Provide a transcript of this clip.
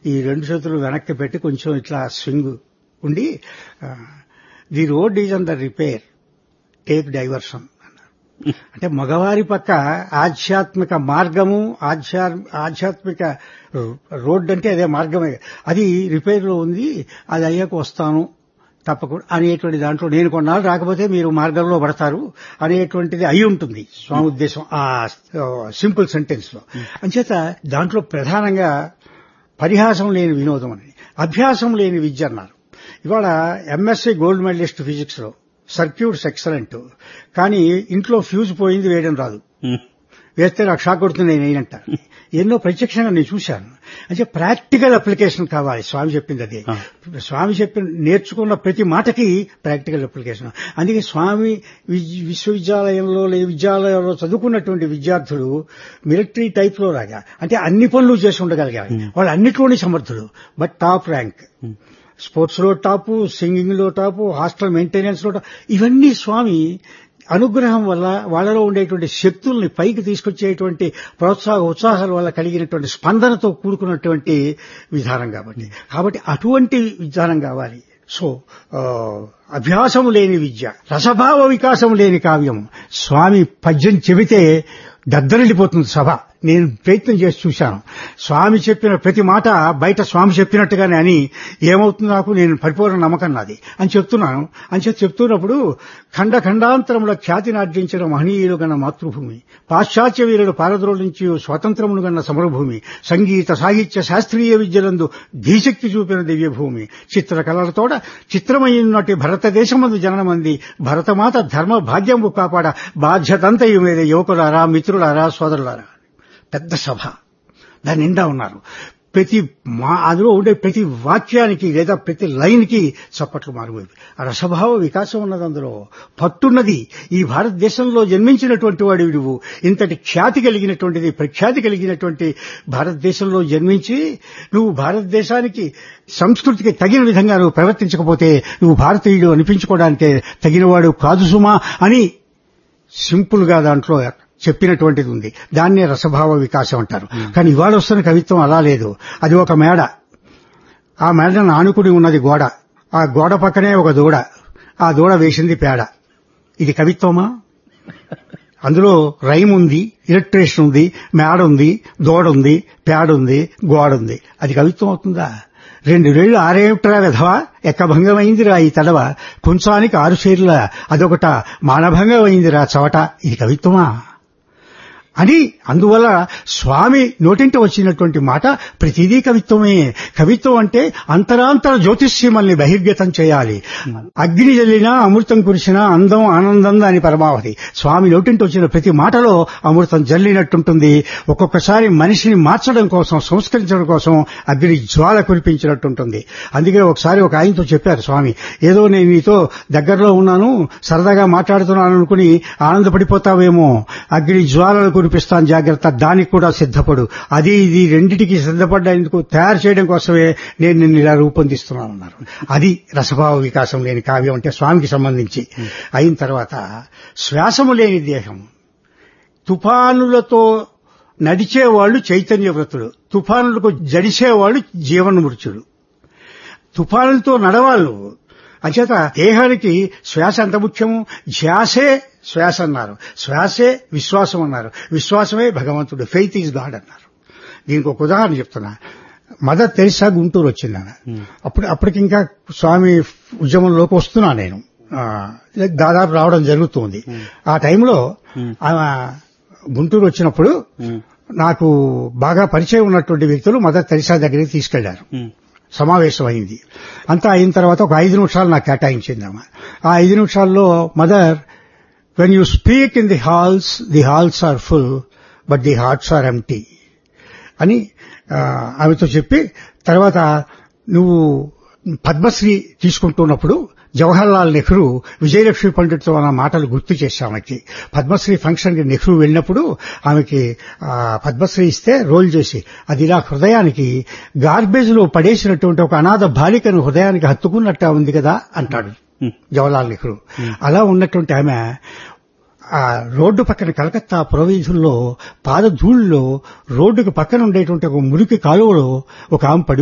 ఈ రెండు చేతులు వెనక్కి పెట్టి కొంచెం ఇట్లా స్వింగ్ ఉండి the road is on the repair take diversion అన్నారు అంటే మగవారి పక్క ఆధ్యాత్మిక మార్గము ఆధ్యా ఆధ్యాత్మిక రోడ్ అంటే అదే మార్గమే అది రిపేర్ లో ఉంది అది అయ్యాక వస్తాను తప్పకుండా అనేటువంటి దాంట్లో నేను కొన్నాళ్ళు రాకపోతే మీరు మార్గంలో పడతారు అనేటువంటిది అయి ఉంటుంది స్వామి ఉద్దేశం ఆ సింపుల్ సెంటెన్స్ లో అంచేత దాంట్లో ప్రధానంగా పరిహాసం లేని వినోదం అని అభ్యాసం లేని విద్య అన్నారు ఇవాళ ఎంఎస్సీ గోల్డ్ మెడలిస్ట్ ఫిజిక్స్ లో సర్క్యూట్స్ ఎక్సలెంట్ కానీ ఇంట్లో ఫ్యూజ్ పోయింది వేయడం రాదు వేస్తే నాకు షాక్ కొడుతుంది నేను వేయనంట ఎన్నో ప్రత్యక్షంగా నేను చూశాను అంటే ప్రాక్టికల్ అప్లికేషన్ కావాలి స్వామి చెప్పింది అది స్వామి చెప్పిన నేర్చుకున్న ప్రతి మాటకి ప్రాక్టికల్ అప్లికేషన్ అందుకే స్వామి విశ్వవిద్యాలయంలో లేదా విద్యాలయంలో చదువుకున్నటువంటి విద్యార్థులు మిలిటరీ టైప్ లో లాగా అంటే అన్ని పనులు చేసి ఉండగలిగారు వాళ్ళు అన్నిట్లోనే సమర్థులు బట్ టాప్ ర్యాంక్ స్పోర్ట్స్ లో టాపు సింగింగ్ లో టాపు హాస్టల్ మెయింటెనెన్స్ లో టాపు ఇవన్నీ స్వామి అనుగ్రహం వల్ల వాళ్ళలో ఉండేటువంటి శక్తుల్ని పైకి తీసుకొచ్చేటువంటి ప్రోత్సాహ ఉత్సాహాల వల్ల కలిగినటువంటి స్పందనతో కూడుకున్నటువంటి విధానం కాబట్టి కాబట్టి అటువంటి విధానం కావాలి సో అభ్యాసం లేని విద్య రసభావ వికాసం లేని కావ్యం స్వామి పద్యం చెబితే దద్దరిల్లిపోతుంది సభ నేను ప్రయత్నం చేసి చూశాను స్వామి చెప్పిన ప్రతి మాట బయట స్వామి చెప్పినట్టుగానే అని ఏమవుతుంది నాకు నేను పరిపూర్ణ నమ్మకం నాది అని చెప్తున్నాను అని చెప్పి చెప్తున్నప్పుడు ఖండ ఖండాంతరంలో ఖ్యాతిని ఆర్జించిన మహనీయులు గన్న మాతృభూమి పాశ్చాత్య వీరుడు పారద్రోలించి స్వతంత్రమును గన్న సమరభూమి సంగీత సాహిత్య శాస్త్రీయ విద్యలందు ధీశక్తి చూపిన దివ్యభూమి చిత్రకళలతోడ చిత్రమయ్యున్నటి భారతదేశమందు జననమంది భరతమాత ధర్మ భాగ్యము కాపాడ బాధ్యతంతయు మీద యువకులారా మిత్రులారా సోదరులారా పెద్ద సభ దాని నిండా ఉన్నారు ప్రతి మా అందులో ఉండే ప్రతి వాక్యానికి లేదా ప్రతి లైన్కి చప్పట్లు మారుమోవి రసభావ వికాసం ఉన్నది అందులో పట్టున్నది ఈ భారతదేశంలో జన్మించినటువంటి వాడు నువ్వు ఇంతటి ఖ్యాతి కలిగినటువంటిది ప్రఖ్యాతి కలిగినటువంటి భారతదేశంలో జన్మించి నువ్వు భారతదేశానికి సంస్కృతికి తగిన విధంగా నువ్వు ప్రవర్తించకపోతే నువ్వు భారతీయుడు అనిపించుకోవడానికి తగినవాడు కాదు సుమా అని సింపుల్ గా దాంట్లో చెప్పినటువంటిది ఉంది దాన్నే రసభావ వికాసం అంటారు కానీ ఇవాళ వస్తున్న కవిత్వం అలా లేదు అది ఒక మేడ ఆ మేడను ఆనుకుని ఉన్నది గోడ ఆ గోడ పక్కనే ఒక దూడ ఆ దూడ వేసింది పేడ ఇది కవిత్వమా అందులో రైమ్ ఉంది ఇలక్ట్రేషన్ ఉంది మేడ ఉంది దూడ ఉంది పేడ ఉంది గోడ ఉంది అది కవిత్వం అవుతుందా రెండు వేళ్లు ఆరేమిట్రా విధవా ఎక్కభంగమైందిరా ఈ తడవ కొంచానికి ఆరు షేర్ల అదొకట మానభంగమైందిరా చవట ఇది కవిత్వమా అని అందువల్ల స్వామి నోటింట వచ్చినటువంటి మాట ప్రతిదీ కవిత్వమే కవిత్వం అంటే అంతరాంతర జ్యోతిష్యమల్ని బహిర్గతం చేయాలి అగ్ని జల్లినా అమృతం కురిసినా అందం ఆనందం అని పరమావధి స్వామి నోటింట వచ్చిన ప్రతి మాటలో అమృతం జల్లినట్టుంటుంది ఒక్కొక్కసారి మనిషిని మార్చడం కోసం సంస్కరించడం కోసం అగ్ని జ్వాల కురిపించినట్టుంటుంది అందుకే ఒకసారి ఒక ఆయనతో చెప్పారు స్వామి ఏదో నేను నీతో దగ్గరలో ఉన్నాను సరదాగా మాట్లాడుతున్నాను అనుకుని ఆనందపడిపోతావేమో అగ్ని జ్వాలలు కురిపిస్తాను జాగ్రత్త దానికి కూడా సిద్ధపడు అది ఇది రెండిటికి సిద్ధపడ్డానికి తయారు చేయడం కోసమే నేను నిన్ను ఇలా రూపొందిస్తున్నానన్నారు అది రసభావ వికాసం లేని కావ్యం అంటే స్వామికి సంబంధించి అయిన తర్వాత శ్వాసము లేని దేహం తుఫానులతో నడిచేవాళ్లు చైతన్య వ్రతుడు తుఫానులకు జడిసేవాళ్ళు జీవన్మృత్యుడు తుఫానులతో నడవాళ్ళు అంచేత దేహానికి శ్వాస ఎంత ముఖ్యము ధ్యాసే శ్వాస అన్నారు శ్వాసే విశ్వాసం అన్నారు విశ్వాసమే భగవంతుడు ఫెయిత్ ఈజ్ గాడ్ అన్నారు దీనికి ఒక ఉదాహరణ చెప్తున్నా మదర్ తెరిసా గుంటూరు వచ్చింది ఆమె అప్పుడు అప్పటికి ఇంకా స్వామి ఉద్యమంలోకి వస్తున్నా నేను దాదాపు రావడం జరుగుతుంది ఆ టైంలో ఆమె గుంటూరు వచ్చినప్పుడు నాకు బాగా పరిచయం ఉన్నటువంటి వ్యక్తులు మదర్ తెరిసా దగ్గరికి తీసుకెళ్లారు సమావేశం అయింది అంతా అయిన తర్వాత ఒక ఐదు నిమిషాలు నాకు కేటాయించింది ఆమె ఆ ఐదు నిమిషాల్లో mother when you speak in the halls the halls are full but the hearts are empty అని ఆమెతో చెప్పి తర్వాత నువ్వు పద్మశ్రీ తీసుకుంటున్నప్పుడు జవహర్లాల్ నెహ్రూ విజయలక్ష్మి పండిట్తో అన్న మాటలు గుర్తు చేసి ఆమెకి పద్మశ్రీ ఫంక్షన్ కి నెహ్రూ వెళ్ళినప్పుడు ఆమెకి పద్మశ్రీ ఇస్తే రోల్ చేసి అది ఇలా హృదయానికి గార్బేజ్ లో పడేసినటువంటి ఒక అనాథ బాలికను హృదయానికి హత్తుకున్నట్టు ఉంది కదా అంటాడు జవహర్లాల్ నెహ్రూ అలా ఉన్నటువంటి ఆమె ఆ రోడ్డు పక్కన కలకత్తా పురవీధుల్లో పాదధూళ్ళలో రోడ్డుకు పక్కన ఉండేటువంటి ఒక మురికి కాలువలో ఒక ఆమె పడి